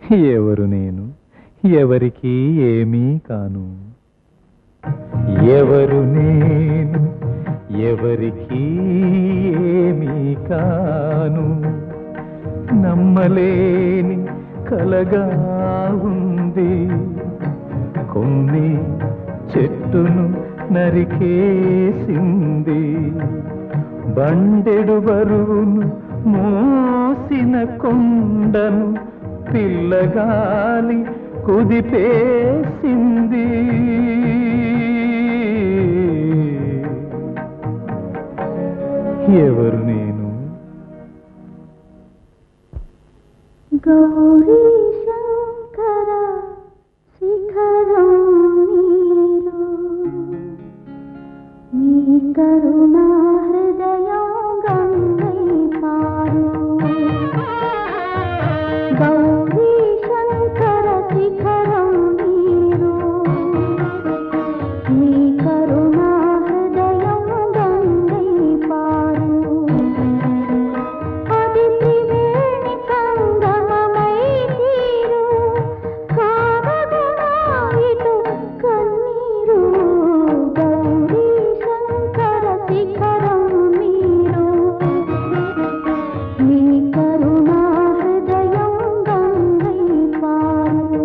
ఎవరు నేను ఎవరికి ఏమీ కాను ఎవరు నేను ఎవరికి ఏమీ కాను నమ్మలేని కలగా ఉంది కొన్ని చెట్టును నరికేసింది బండెడు బరువును మోసిన కొండను పిల్లగాలి కుదిపేసింది ఎవరు నేను గౌరీ శంకర శిఖరం మీరు మీ కరుణా హృదయం గంగై పారు గౌరీ శంకర శిఖరం మీరు మీ కరుణా హృదయం గంగై పారు అది త్రివేణి సంగమమై తీరు కామగుణాయిటు కన్నీరు గౌరీ శంకర శిఖరం మీరు మీ కరుణా హృదయం గంగై పారు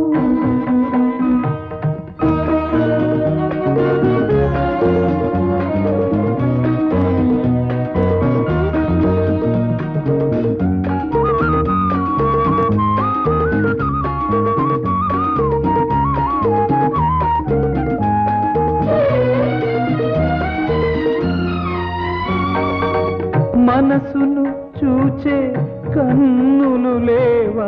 మనసును చూచే కన్నులు లేవా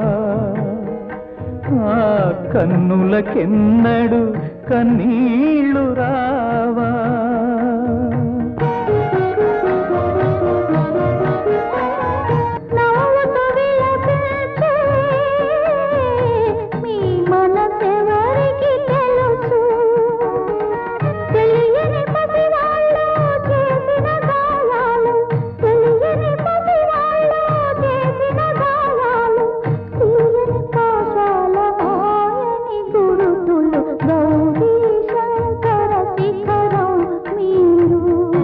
ఆ కన్నులకెన్నడు కన్నీళ్లు రావా నవ్వుతూ విలపించే మీ మనసెవరికి తెలుసు తెలియని పసివాళ్ళు చేసిన గాయాలు తెలియని పసివాళ్ళు చేసిన గాయాలు తీయని పాశాల ఆయని గురుతులు గౌరీ శంకర శిఖరం మీరు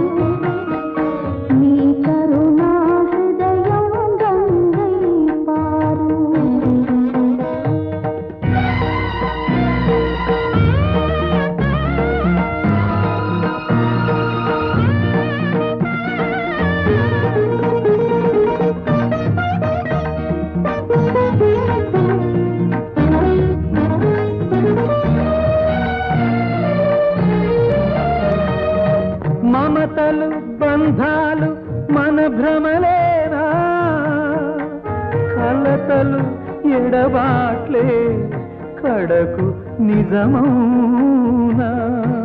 మీ కరుణా హృదయం గంగై పారు మమతలు బంధాలు మన భ్రమలేనా కలతలు ఎడబాట్లే కడకు నిజమౌనా